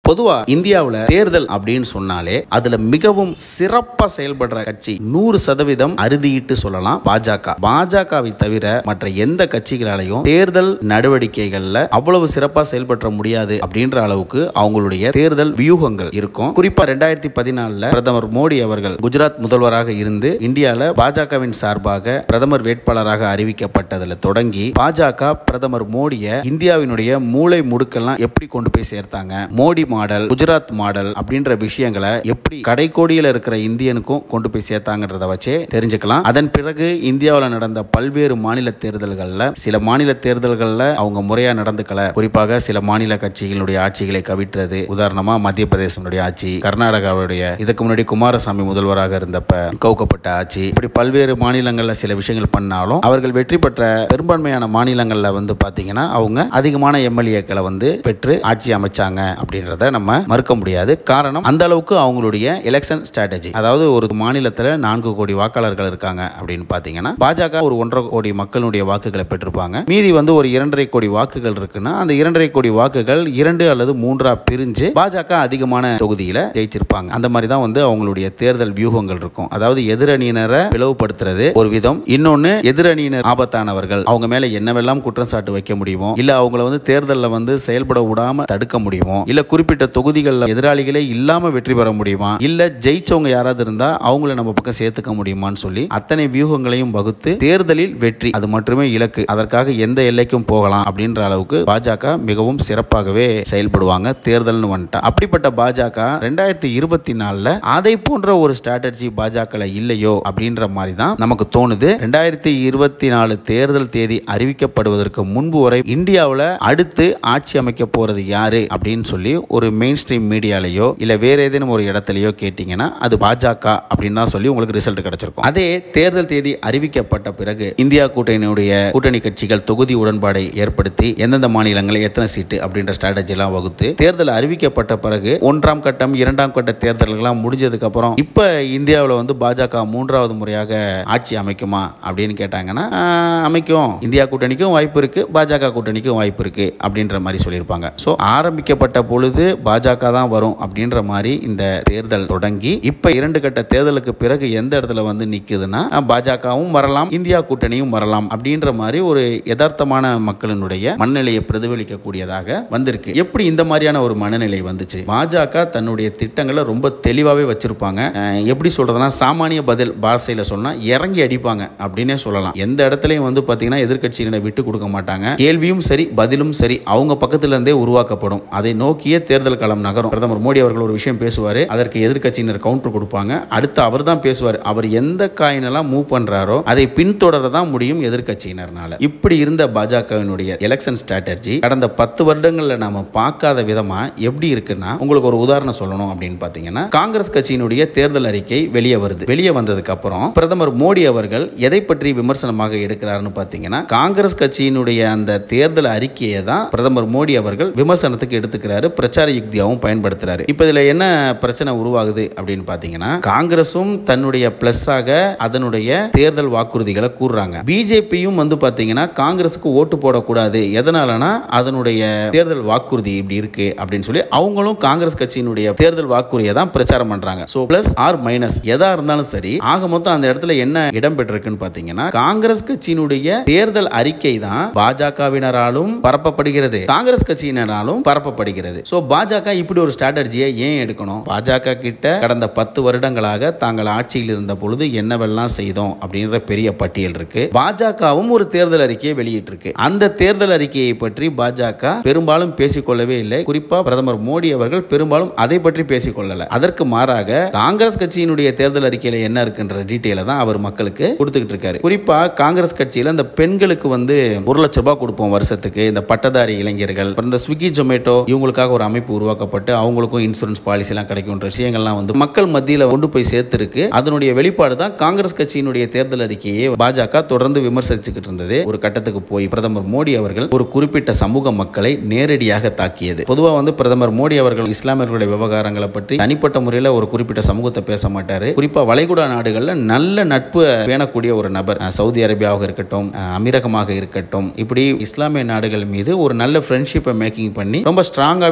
பொதுவா இந்தியாவுல தேர்தல் அப்படின்னு சொன்னாலே அதுல மிகவும் சிறப்பா செயல்படுற கட்சி நூறு சதவீதம் அறுதியிட்டு சொல்லலாம் பாஜக பாஜகவை தவிர மற்ற எந்த கட்சிகளாலையும் தேர்தல் நடவடிக்கைகள்ல அவ்வளவு சிறப்பா செயல்பட முடியாது அப்படின்ற அளவுக்கு அவங்களுடைய தேர்தல் வியூகங்கள் இருக்கும் குறிப்பா ரெண்டாயிரத்தி பதினாலுல பிரதமர் மோடி அவர்கள் குஜராத் முதல்வராக இருந்து இந்தியால பாஜகவின் சார்பாக பிரதமர் வேட்பாளராக அறிவிக்கப்பட்டதுல தொடங்கி பாஜக பிரதமர் மோடிய இந்தியாவினுடைய மூளை முடுக்கெல்லாம் எப்படி கொண்டு போய் சேர்த்தாங்க மோடி மாடல் குஜராத் மாடல் அப்படின்ற விஷயங்களை எப்படி கடைக்கோடியில் இருக்கிற இந்தியனுக்கும் கொண்டு போய் சேர்த்தாங்கன்றத வச்சே தெரிஞ்சுக்கலாம் அதன் பிறகு இந்தியாவில் நடந்த பல்வேறு மாநில தேர்தல்கள்ல சில மாநில தேர்தல்கள்ல அவங்க முறையா நடந்துக்கல குறிப்பாக சில மாநில கட்சிகளுடைய ஆட்சிகளை கவிற்றது உதாரணமா மத்திய பிரதேசனுடைய ஆட்சி கர்நாடகாவுடைய இதுக்கு முன்னாடி குமாரசாமி முதல்வராக இருந்தப்ப கவுக்கப்பட்ட ஆட்சி இப்படி பல்வேறு மாநிலங்கள்ல சில விஷயங்கள் பண்ணாலும் அவர்கள் வெற்றி பெற்ற பெரும்பான்மையான மாநிலங்கள்ல வந்து பாத்தீங்கன்னா அவங்க அதிகமான எம்எல்ஏக்களை வந்து பெற்று ஆட்சி அமைச்சாங்க அப்படின்றத நம்ம மறுக்க முடியாது காரணம் அந்த அளவுக்கு அவங்களுடைய எலெக்ஷன் ஸ்ட்ராட்டஜி அதாவது ஒரு மாநிலத்தில் நான்கு கோடி வாக்காளர்கள் இருக்காங்க அப்படின்னு பார்த்தீங்கன்னா பாஜக ஒரு ஒன்றரை கோடி மக்களுடைய வாக்குகளை பெற்றிருப்பாங்க மீதி வந்து ஒரு இரண்டரை கோடி வாக்குகள் இருக்குன்னா அந்த இரண்டரை கோடி வாக்குகள் இரண்டு அல்லது மூன்றா பிரிஞ்சு பாஜக அதிகமான தொகுதியில ஜெயிச்சிருப்பாங்க அந்த மாதிரி தான் வந்து அவங்களுடைய தேர்தல் வியூகங்கள் இருக்கும் அதாவது எதிரணியினரை பிளவுபடுத்துறது ஒரு விதம் இன்னொன்னு எதிரணியினர் ஆபத்தானவர்கள் அவங்க மேல என்னவெல்லாம் குற்றம் சாட்டு வைக்க முடியுமோ இல்ல அவங்கள வந்து தேர்தலில் வந்து செயல்பட விடாம தடுக்க முடியுமோ இல்ல குறிப்பிட்ட தொகுதிகளில் எதிராளிகளே இல்லாம வெற்றி பெற முடியுமா இல்ல ஜெயிச்சவங்க யாராவது இருந்தா அவங்கள நம்ம பக்கம் சேர்த்துக்க முடியுமான்னு சொல்லி அத்தனை வியூகங்களையும் வகுத்து தேர்தலில் வெற்றி அது மட்டுமே இலக்கு அதற்காக எந்த எல்லைக்கும் போகலாம் அப்படின்ற அளவுக்கு பாஜக மிகவும் சிறப்பாகவே செயல்படுவாங்க தேர்தல்னு வந்துட்டா அப்படிப்பட்ட பாஜக ரெண்டாயிரத்தி இருபத்தி நாலுல அதை போன்ற ஒரு ஸ்ட்ராட்டஜி பாஜக இல்லையோ அப்படின்ற மாதிரி தான் நமக்கு தோணுது ரெண்டாயிரத்தி இருபத்தி நாலு தேர்தல் தேதி அறிவிக்கப்படுவதற்கு முன்பு வரை இந்தியாவில் அடுத்து ஆட்சி அமைக்க போறது யாரு அப்படின்னு சொல்லி ஒரு மெயின் ஸ்ட்ரீம் மீடியாலேயோ இல்ல வேற ஏதேனும் ஒரு இடத்துலயோ கேட்டீங்கன்னா அது பாஜக அப்படின்னு தான் சொல்லி உங்களுக்கு ரிசல்ட் கிடைச்சிருக்கும் அதே தேர்தல் தேதி அறிவிக்கப்பட்ட பிறகு இந்தியா கூட்டணியுடைய கூட்டணி கட்சிகள் தொகுதி உடன்பாடை ஏற்படுத்தி எந்தெந்த மாநிலங்களில் எத்தனை சீட்டு அப்படின்ற ஸ்ட்ராட்டஜி எல்லாம் வகுத்து தேர்தல் அறிவிக்கப்பட்ட பிறகு ஒன்றாம் கட்டம் இரண்டாம் கட்ட தேர்தல்கள்லாம் முடிஞ்சதுக்கு அப்புறம் இப்ப இந்தியாவில் வந்து பாஜக மூன்றாவது முறையாக ஆட்சி அமைக்குமா அப்படின்னு கேட்டாங்கன்னா ஆஹ், அமைக்கும் இந்தியா கூட்டணிக்கும் வாய்ப்பு இருக்கு பாஜக கூட்டணிக்கும் வாய்ப்பு இருக்கு அப்படின்ற மாதிரி சொல்லியிருப்பாங்க ஸோ ஆரம்பிக்கப்பட்ட பொழுது பாஜக தான் வரும் அப்படின்ற மாதிரி இந்த தேர்தல் தொடங்கி இப்ப இரண்டு கட்ட தேர்தலுக்கு பிறகு எந்த இடத்துல வந்து நிக்குதுன்னா பாஜகவும் வரலாம் இந்தியா கூட்டணியும் வரலாம் அப்படின்ற மாதிரி ஒரு யதார்த்தமான மக்களினுடைய மனநிலையை பிரதிபலிக்கக்கூடியதாக வந்திருக்கு எப்படி இந்த மாதிரியான ஒரு மனநிலை வந்துச்சு பாஜக தன்னுடைய திட்டங்களை ரொம்ப தெளிவாகவே வச்சிருப்பாங்க அஹ் எப்படி சொல்றதுன்னா சாமானிய பதில் பாஷையில சொன்னா இறங்கி அடிப்பாங்க அப்படின்னே சொல்லலாம் எந்த இடத்துலையும் வந்து பாத்தீங்கன்னா எதிர்க்கட்சியினரை விட்டு கொடுக்க மாட்டாங்க கேள்வியும் சரி பதிலும் சரி அவங்க பக்கத்துல இருந்தே உருவாக்கப்படும் அதை நோக்கிய தேர்தல் களம் நகரும் பிரதமர் மோடி அவர்கள் ஒரு விஷயம் பேசுவாரு அதற்கு எதிர்க்கட்சியினர் கவுண்டர் கொடுப்பாங்க அடுத்து அவர் தான் பேசுவார் அவர் எந்த காயினெல்லாம் மூவ் பண்றாரோ அதை பின்தொடர தான் முடியும் எதிர்க்கட்சியினர்னால இப்படி இருந்த பாஜகவினுடைய எலெக்ஷன் ஸ்ட்ராட்டஜி கடந்த பத்து வருடங்கள்ல நாம பார்க்காத விதமா எப்படி இருக்குன்னா உங்களுக்கு ஒரு உதாரணம் சொல்லணும் அப்படின்னு பாத்தீங்கன்னா காங்கிரஸ் கட்சியினுடைய தேர்தல் அறிக்கை வெளியே வருது வெளியே வந்ததுக்கு அப்புறம் பிரதமர் மோடி அவர்கள் எதை பற்றி விமர்சனமாக எடுக்கிறாருன்னு பாத்தீங்கன்னா காங்கிரஸ் கட்சியினுடைய அந்த தேர்தல் அறிக்கையை தான் பிரதமர் மோடி அவர்கள் விமர்சனத்துக்கு எடுத்துக்கிறாரு பிரச்சார யுக்தியாகவும் பயன்படுத்துறாரு இப்ப இதுல என்ன பிரச்சனை உருவாகுது அப்படின்னு பாத்தீங்கன்னா காங்கிரசும் தன்னுடைய பிளஸ்ஸாக அதனுடைய தேர்தல் வாக்குறுதிகளை கூறுறாங்க பிஜேபியும் வந்து பாத்தீங்கன்னா காங்கிரஸுக்கு ஓட்டு போடக்கூடாது எதனாலனா அதனுடைய தேர்தல் வாக்குறுதி இப்படி இருக்கு அப்படின்னு சொல்லி அவங்களும் காங்கிரஸ் கட்சியினுடைய தேர்தல் வாக்குறுதியை தான் பிரச்சாரம் பண்றாங்க சோ பிளஸ் ஆர் மைனஸ் எதா இருந்தாலும் சரி ஆக மொத்தம் அந்த இடத்துல என்ன இடம் பெற்றிருக்குன்னு பாத்தீங்கன்னா காங்கிரஸ் கட்சியினுடைய தேர்தல் அறிக்கை தான் பாஜகவினராலும் பரப்பப்படுகிறது காங்கிரஸ் கட்சியினராலும் பரப்பப்படுகிறது சோ பாஜக இப்படி ஒரு ஸ்ட்ராட்டஜியை ஏன் எடுக்கணும் பாஜக கிட்ட கடந்த பத்து வருடங்களாக தாங்கள் ஆட்சியில் இருந்த பொழுது என்னவெல்லாம் செய்தோம் அப்படின்ற பெரிய பட்டியல் இருக்கு பாஜகவும் ஒரு தேர்தல் அறிக்கையை வெளியிட்டிருக்கு அந்த தேர்தல் அறிக்கையை பற்றி பாஜக பெரும்பாலும் பேசிக்கொள்ளவே இல்லை குறிப்பா பிரதமர் மோடி அவர்கள் பெரும்பாலும் அதை பற்றி பேசிக்கொள்ளல அதற்கு மாறாக காங்கிரஸ் கட்சியினுடைய தேர்தல் அறிக்கையில என்ன இருக்குன்ற டீட்டெயில தான் அவர் மக்களுக்கு கொடுத்துக்கிட்டு இருக்காரு குறிப்பா காங்கிரஸ் கட்சியில இந்த பெண்களுக்கு வந்து ஒரு லட்சம் ரூபாய் கொடுப்போம் வருஷத்துக்கு இந்த பட்டதாரி இளைஞர்கள் அப்புறம் இந்த ஸ்விக்கி ஜொமேட்டோ இவங்களுக்காக ஒரு அமைப்பு உருவாக்கப்பட்டு அவங்களுக்கும் இன்சூரன்ஸ் பாலிசி எல்லாம் கிடைக்கும்ன்ற விஷயங்கள்லாம் வந்து மக்கள் மத்தியில கொண்டு போய் சேர்த்திருக்கு அதனுடைய வெளிப்பாடு தான் காங்கிரஸ் கட்சியினுடைய தேர்தல் அறிக்கையை பாஜக தொடர்ந்து விமர்சிச்சுக்கிட்டு இருந்தது ஒரு கட்டத்துக்கு போய் பிரதமர் மோடி அவர்கள் ஒரு குறிப்பிட்ட சமூக மக்களை நேரடியாக தாக்கியது பொதுவா வந்து பிரதமர் மோடி அவர்கள் இஸ்லாமியர்களுடைய விவகாரங்களை பற்றி தனிப்பட்ட முறையில் ஒரு குறிப்பிட்ட சமூகத்தை பேச மாட்டாரு குறிப்பா வளைகுடா நாடுகள்ல நல்ல நட்பு பேணக்கூடிய ஒரு நபர் அஹ் சவுதி அரேபியாவாக இருக்கட்டும் அஹ் அமீரகமாக இருக்கட்டும் இப்படி இஸ்லாமிய நாடுகள் மீது ஒரு நல்ல ஃப்ரெண்ட்ஷிப்பை மேக்கிங் பண்ணி ரொம்ப ஸ்ட்ராங்காவே தன்னுடைய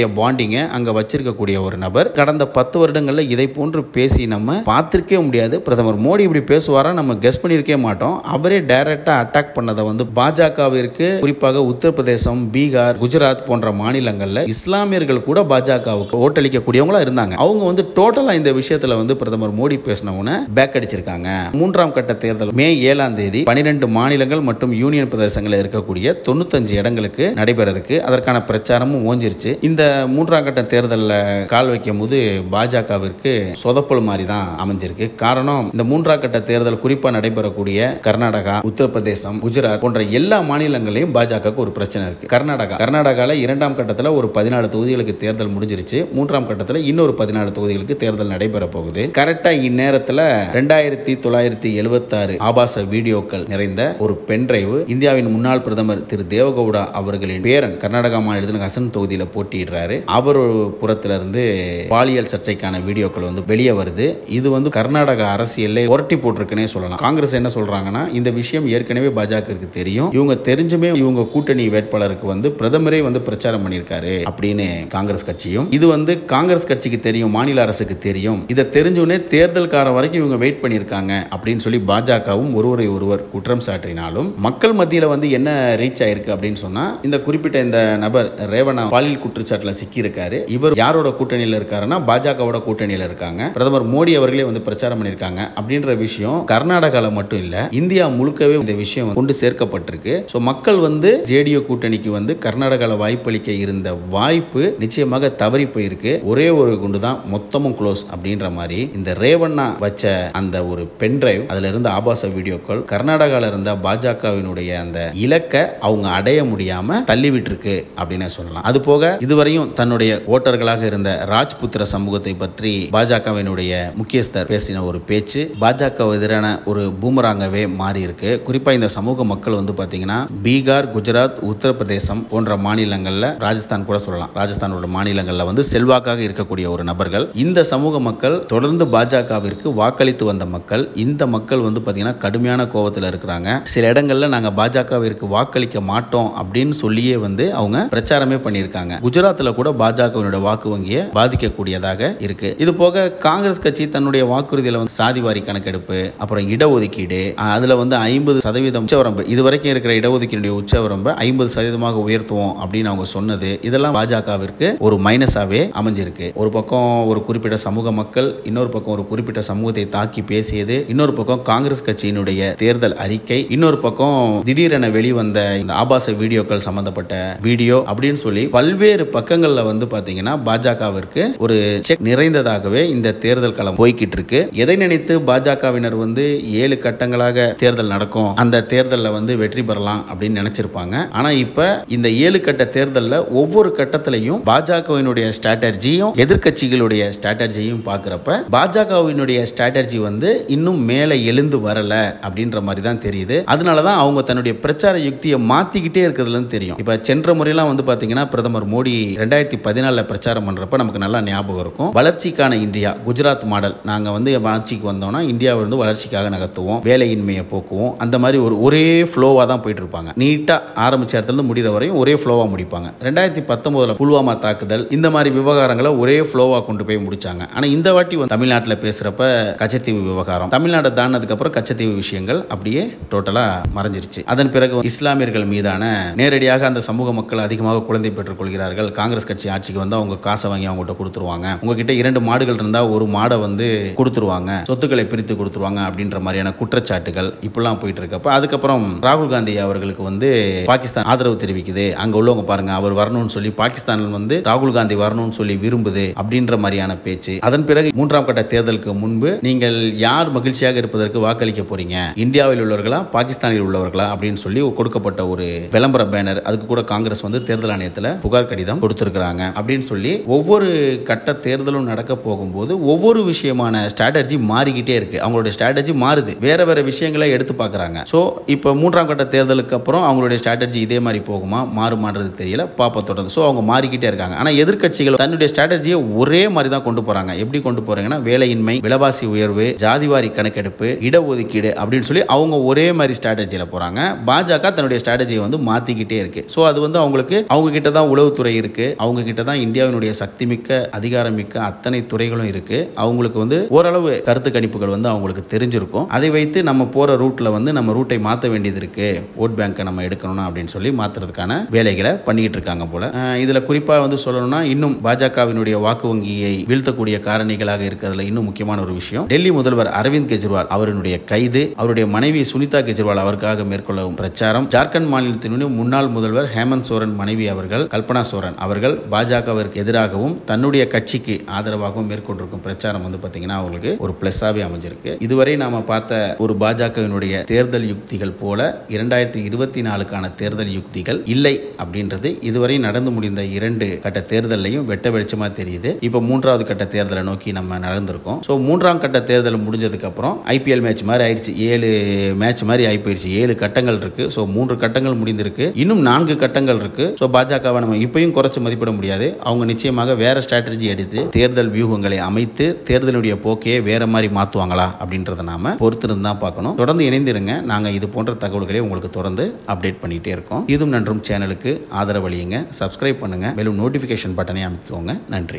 பாண்டிங்கை அங்க வச்சிருக்கக்கூடிய ஒரு நபர் கடந்த பத்து வருடங்கள்ல இதை போன்று பேசி நம்ம பார்த்திருக்கவே முடியாது பிரதமர் மோடி இப்படி பேசுவாரா நம்ம கெஸ் பண்ணியிருக்கவே மாட்டோம் அவரே டைரக்டா அட்டாக் பண்ணதை வந்து பாஜகவிற்கு குறிப்பாக உத்தரப்பிரதேசம் பீகார் குஜராத் போன்ற மாநிலங்கள்ல இஸ்லாமியர்கள் கூட பாஜகவுக்கு ஓட்டளிக்கக்கூடியவங்களா இருந்தாங்க அவங்க வந்து டோட்டலா இந்த விஷயத்துல வந்து பிரதமர் மோடி பேசினவன பேக் அடிச்சிருக்காங்க மூன்றாம் கட்ட தேர்தல் மே ஏழாம் தேதி பனிரெண்டு மாநிலங்கள் மற்றும் யூனியன் பிரதேசங்களில் இருக்கக்கூடிய தொண்ணூத்தஞ்சு இடங்களுக்கு நடைபெற இருக்கு அதற்கான பிரச்சாரமும் ஓஞ்சிருச்சு இந்த மூன்றாம் கட்ட தேர்தலில் கால் வைக்கும் போது பாஜகவிற்கு சொதப்பல் மாதிரி தான் அமைஞ்சிருக்கு காரணம் இந்த மூன்றாம் கட்ட தேர்தல் குறிப்பா நடைபெறக்கூடிய கர்நாடகா உத்தரப்பிரதேசம் குஜராத் போன்ற எல்லா மாநிலங்களையும் பாஜகவுக்கு ஒரு பிரச்சனை இருக்கு கர்நாடகா கர்நாடகால இரண்டாம் கட்டத்தில் ஒரு பதினாலு தொகுதிகளுக்கு தேர்தல் முடிஞ்சிருச்சு மூன்றாம் கட்டத்தில் இன்னொரு பதினாலு தொகுதிகளுக்கு தேர்தல் நடைபெற போகுது கரெக்டா இந்நேரத்தில் ரெண்டாயிரத்தி தொள்ளாயிரத்தி எழுபத்தாறு ஆபாச வீடியோக்கள் நிறைந்த ஒரு பென்டிரைவ் இந்தியாவின் முன்னாள் பிரதமர் திரு தேவகவுடா அவர்களின் பேரன் கர்நாடகா மாநிலத்தில் ஹசன் தொகுதியில் போட்டியிடுறாரு அவர் புறத்துல இருந்து பாலியல் சர்ச்சைக்கான வீடியோக்கள் வந்து வெளியே வருது இது வந்து கர்நாடக அரசியல்ல உரட்டி போட்டிருக்குன்னே சொல்லலாம் காங்கிரஸ் என்ன சொல்றாங்கன்னா இந்த விஷயம் ஏற்கனவே பாஜகவுக்கு தெரியும் இவங்க தெரிஞ்சுமே இவங்க கூட்டணி வேட்பாளருக்கு வந்து பிரதமரே வந்து பிரச்சாரம் பண்ணியிருக்காரு அப்படின்னு காங்கிரஸ் கட்சியும் இது வந்து காங்கிரஸ் கட்சிக்கு தெரியும் மாநில அரசுக்கு தெரியும் இதை தெரிஞ்சோடனே தேர்தல் காலம் வரைக்கும் இவங்க வெயிட் பண்ணியிருக்காங்க அப்படின்னு சொல்லி பாஜகவும் ஒருவரை ஒருவர் குற்றம் சாட்டினாலும் மக்கள் மத்தியில் வந்து என்ன ரீச் ஆயிருக்கு அப்படின்னு சொன்னா இந்த குறிப்பிட்ட இந்த நபர் ரேவணா பாலியல் குற்றச்சாட்டுல சிக்கி இருக்காரு இவர் யாரோட கூட்டணியில் இருக்காருன்னா பாஜகவோட கூட்டணியில் இருக்காங்க பிரதமர் மோடி அவர்களே வந்து பிரச்சாரம் பண்ணியிருக்காங்க அப்படின்ற விஷயம் கர்நாடகாவில் மட்டும் இல்ல இந்தியா முழுக்கவே இந்த விஷயம் கொண்டு சேர்க்கப்பட்டிருக்கு ஸோ மக்கள் வந்து ஜேடியோ கூட்டணிக்கு வந்து கர்நாடகாவில் வாய்ப்பளிக்க இருந்த வாய்ப்பு நிச்சயமாக தவறி போயிருக்கு ஒரே ஒரு குண்டு தான் மொத்தமும் க்ளோஸ் அப்படின்ற மாதிரி இந்த ரேவண்ணா வச்ச அந்த ஒரு பென் டிரைவ் அதுல இருந்த ஆபாச வீடியோக்கள் கர்நாடகாவில் இருந்த பாஜகவினுடைய அந்த இலக்கை அவங்க அடைய முடியாம தள்ளிவிட்டு இருக்கு அப்படின்னு சொல்லலாம் அது போக இதுவரையும் தன்னுடைய ஓட்டர்களாக இருந்த ராஜ்புத்திர சமூகத்தை பற்றி பாஜகவினுடைய முக்கியஸ்தர் பேசின ஒரு பேச்சு பாஜக எதிரான ஒரு பூமராங்கவே மாறி இருக்கு குறிப்பா இந்த சமூக மக்கள் வந்து பாத்தீங்கன்னா பீகார் குஜராத் உத்தரப்பிரதேசம் போன்ற மாநிலங்கள்ல ராஜஸ்தான் கூட சொல்லலாம் ராஜஸ்தானோட மாநிலங்கள்ல வந்து செல்வாக்காக இருக்கக்கூடிய ஒரு நபர்கள் இந்த சமூக மக்கள் தொடர்ந்து பாஜகவிற்கு வாக்களித்து வந்த மக்கள் இந்த மக்கள் வந்து பாத்தீங்கன்னா கடுமையான கோபத்தில் இருக்கிறாங்க சில இடங்கள்ல நாங்க பாஜகவிற்கு வாக்களிக்க மாட்டோம் அப்படின்னு சொல்லியே வந்து அவங்க பிரச்சாரமே பண்ணியிருக்காங்க குஜராத்தில் கூட பாஜகவினுடைய வாக்கு வங்கியை பாதிக்கக்கூடியதாக இருக்கு இது போக காங்கிரஸ் கட்சி தன்னுடைய வாக்குறுதியில வந்து சாதிவாரி கணக்கெடுப்பு அப்புறம் இடஒதுக்கீடு அஹ், அதுல வந்து ஐம்பது சதவீதம் உச்சவரம்பு இதுவரைக்கும் இருக்கிற இடஒதுக்கீடுடைய உச்சவரம்பை ஐம்பது சதவீதமாக உயர்த்துவோம் அப்படின்னு அவங்க சொன்னது இதெல்லாம் பாஜகவிற்கு ஒரு மைனஸாவே அமைஞ்சிருக்கு ஒரு பக்கம் ஒரு குறிப்பிட்ட சமூக மக்கள் இன்னொரு பக்கம் ஒரு குறிப்பிட்ட சமூகத்தை தாக்கி பேசியது இன்னொரு பக்கம் காங்கிரஸ் கட்சியினுடைய தேர்தல் அறிக்கை இன்னொரு பக்கம் திடீரென வெளிவந்த இந்த ஆபாச வீடியோக்கள் சம்பந்தப்பட்ட வீடியோ அப்படின்னு சொல்லி பல்வேறு பக்கங்கள்ல வந்து பாத்தீங்கன்னா பாஜகவிற்கு ஒரு செக் நிறைந்ததாகவே இந்த தேர்தல் களம் போய்கிட்டு இருக்கு எதை நினைத்து பாஜகவினர் வந்து ஏழு கட்டங்களாக தேர்தல் நடக்கும் அந்த தேர்தலில் வந்து வெற்றி பெறலாம் அப்படின்னு நினைச்சிருப்பாங்க ஆனா இப்ப இந்த ஏழு கட்ட தேர்தலில் ஒவ்வொரு கட்டத்திலையும் பாஜகவினுடைய ஸ்ட்ராட்டஜியும் எதிர்க்கட்சிகளுடைய ஸ்ட்ராட்டஜியும் பார்க்குறப்ப பாஜகவினுடைய ஸ்ட்ராட்டஜி வந்து இன்னும் மேலே எழுந்து வரல அப்படின்ற மாதிரி தான் தெரியுது அதனால தான் அவங்க தன்னுடைய பிரச்சார யுக்தியை மாத்திக்கிட்டே இருக்கிறதுலன்னு தெரியும் இப்போ சென்ற முறையெல்லாம் வந்து பார்த்தீங்கன்னா பிரதமர் மோடி ரெண்டாயிரத்தி பதினாலில் பிரச்சாரம் பண்ணுறப்ப நமக்கு நல்லா ஞாபகம் இருக்கும் வளர்ச்சிக்கான இந்தியா குஜராத் மாடல் நாங்கள் வந்து ஆட்சிக்கு வந்தோம்னா இந்தியாவை வந்து வளர்ச்சிக்காக நகர்த்துவோம் வேலையின்மையை போக்குவோம் அந்த மாதிரி ஒரு ஒரே ஃப்ளோவாக தான் போயிட்டு இருப்பாங்க நீட்டாக ஆரம்பிச்ச இடத்துல இருந்து முடிகிற வரையும் ஒரே ஃப்ளோவாக முடிப்பாங்க ரெண்டாயிரத்தி பத்தொம்போதில் புல்வாமா தாக்குதல் இந்த மாதிரி விவகாரங்களை ஒரே ஃப்ளோவாக கொண்டு போய் முடிச்சாங்க ஆனால் இந்த வாட்டி வந்து தமிழ்நாட்டில் பேசுகிறப்ப கச்சத்தீவு விவகாரம் தமிழ்நாட்டை தாண்டினதுக்கு அப்புறம் கச்சத்தீவு விஷயங்கள் அப்படியே டோட்டலாக மறைஞ்சிருச்சு அதன் பிறகு இஸ்லாமியர்கள் மீதான நேரடியாக அந்த சமூக மக்கள் அதிகமாக குழந்தை பெற்றுக் கொள்கிறார்கள் காங்கிரஸ் கட்சி ஆட்சிக்கு வந்து அவங்க காசை வாங்கி அவங்ககிட்ட கொடுத்துருவாங்க உங்ககிட்ட இரண்டு மாடுகள் இருந்தால் ஒரு மாடை வந்து கொடுத்துருவாங்க சொத்துக்களை பிரித்து கொடுத்துருவாங்க அப்படின்ற மாதிரியான குற்றச்சாட்டுகள் இப்படிலாம் போயிட்டு இருக்கப்ப அதுக்கப்புறம் ராகுல் காந்தி அவர்களுக்கு வந்து பாகிஸ்தான் ஆதரவு தெரிவிக்குது அங்க உள்ளவங்க பாருங்க அவர் வரணும்னு சொல்லி பாகிஸ்தான் வந்து ராகுல் காந்தி வரணும்னு சொல்லி விரும்புது அப்படின்ற மாதிரியான பேச்சு அதன் பிறகு மூன்றாம் கட்ட தேர்தலுக்கு முன்பு நீங்கள் யார் மகிழ்ச்சியாக இருப்பதற்கு வாக்களிக்க போறீங்க இந்தியாவில் உள்ளவர்களா பாகிஸ்தானில் உள்ளவர்களா அப்படின்னு சொல்லி கொடுக்கப்பட்ட ஒரு விளம்பர பேனர் அதுக்கு கூட காங்கிரஸ் வந்து தேர்தல் ஆணையத்தில் புகார் கடிதம் கொடுத்திருக்கிறாங்க அப்படின்னு சொல்லி ஒவ்வொரு கட்ட தேர்தலும் நடக்க போகும்போது ஒவ்வொரு விஷயமான ஸ்ட்ராட்டஜி மாறிக்கிட்டே இருக்கு அவங்களுடைய ஸ்ட்ராட்டஜி மாறுது வேற வேற விஷயங்களை எடுத்து பார்க்கறாங்க ஸோ இப்போ மூன்றாம் கட்ட தேர்தலுக்கு அப்புறம் அவங்களுடைய ஸ்ட்ராட்டஜி இதே மாதிரி போகுமா மாறுமான்றது தெரியல பாப்பா தொடர்ந்து ஸோ அவங்க மாறிக்கிட்டே இருக்காங்க ஆனால் எதிர்க்கட்சிகள் தன்னுடைய ஸ்ட்ராட்டஜியை ஒரே மாதிரி தான் கொண்டு போறாங்க எப்படி கொண்டு போறாங்கன்னா வேலையின்மை விலைவாசி உயர்வு ஜாதிவாரி கணக்கெடுப்பு இடஒதுக்கீடு அப்படின்னு சொல்லி அவங்க ஒரே மாதிரி ஸ்ட்ராட்டஜியில் போறாங்க பாஜக தன்னுடைய ஸ்ட்ராட்டஜியை வந்து மாத்திக்கிட்டே இருக்கு ஸோ அது வந்து அவங்களுக்கு அவங்க கிட்ட தான் உளவுத்துறை இருக்கு அவங்க கிட்ட தான் இந்தியாவினுடைய சக்தி மிக்க அதிகாரமிக்க அத்தனை துறைகளும் இருக்கு அவங்களுக்கு வந்து ஓரளவு கருத்து கணிப்புகள் வந்து அவங்களுக்கு தெரிஞ்சிருக்கும் அதை வைத்து நம்ம போற ரூட்ல வந்து நம்ம ரூட்டை மாற்ற வேண்டியது இருக்கு ஓட் பேங்கை நம்ம எடுக்கணும் அப்படின்னு சொல்லி மாத்துறதுக்கான வேலைகளை பண்ணிக்கிட்டு இருக்காங்க போல அஹ் இதுல குறிப்பா வந்து சொல்லணும்னா இன்னும் பாஜகவினுடைய வாக்கு வங்கியை வீழ்த்தக்கூடிய காரணிகளாக இருக்கிறதுல இன்னும் முக்கியமான ஒரு விஷயம் டெல்லி முதல்வர் அரவிந்த் கெஜ்ரிவால் அவருடைய கைது அவருடைய மனைவி சுனிதா கெஜ்ரிவால் அவருக்காக மேற்கொள்ளும் பிரச்சாரம் ஜார்க்கண்ட் மாநிலத்தினுடைய முன்னாள் முதல்வர் ஹேமந்த் சோரன் மனைவி அவர்கள் கல்பனா சோரன் அவர்கள் பாஜகவிற்கு எதிராகவும் தன்னுடைய கட்சிக்கு ஆதரவாகவும் மேற்கொண்டிருக்கும் பிரச்சாரம் வந்து பாத்தீங்கன்னா அவங்களுக்கு ஒரு பிளஸ்ஸாவே அமைஞ்சிருக்கு இதுவரை நாம பார்த்த ஒரு பாஜகவினுடைய தேர்தல் யுக்திகள் போல இரண்டாயிரத்தி இருபத்தி நாலுக்கான தேர்தல் யுக்திகள் இல்லை அப்படின்றது இதுவரை நடந்து முடிந்த இரண்டு கட்ட தேர்தலையும் வெட்ட வெளிச்சமா தெரியுது இப்போ மூன்றாவது கட்ட தேர்தலை நோக்கி நம்ம நடந்திருக்கோம் ஸோ மூன்றாம் கட்ட தேர்தல் முடிஞ்சதுக்கு அப்புறம் ஐபிஎல் மேட்ச் மாதிரி ஆயிடுச்சு ஏழு மேட்ச் மாதிரி ஆகி போயிடுச்சு ஏழு கட்டங்கள் இருக்கு ஸோ மூன்று கட்டங்கள் முடிந்திருக்கு இன்னும் நான்கு கட்டங்கள் இருக்கு ஸோ பாஜகவை நம்ம இப்பயும் குறைச்சு மதிப்பிட முடியாது அவங்க நிச்சயமாக வேற ஸ்ட்ராட்டஜி எடுத்து தேர்தல் வியூகங்களை அமைத்து தேர்தலுடைய போக்கையே வேற மாதிரி மாத்துவாங்களா அப்படின்றத நாம பொறுத்திருந்து தான் பார்க்கணும் தொடர்ந்து இணைந்திருங்க நாங்க இது போன்ற தகவல்களை உங்களுக்கு தொடர்ந்து அப்டேட் பண்ணிட்டே இருக்கோம் இதுவும் நன்றும் சேனலுக்கு ஆதரவளியுங்க சப்ஸ்கிரைப் பண்ணுங்க மேலும் நோட்டிபிகேஷன் பட்டனை அமைக்கோங்க நன்றி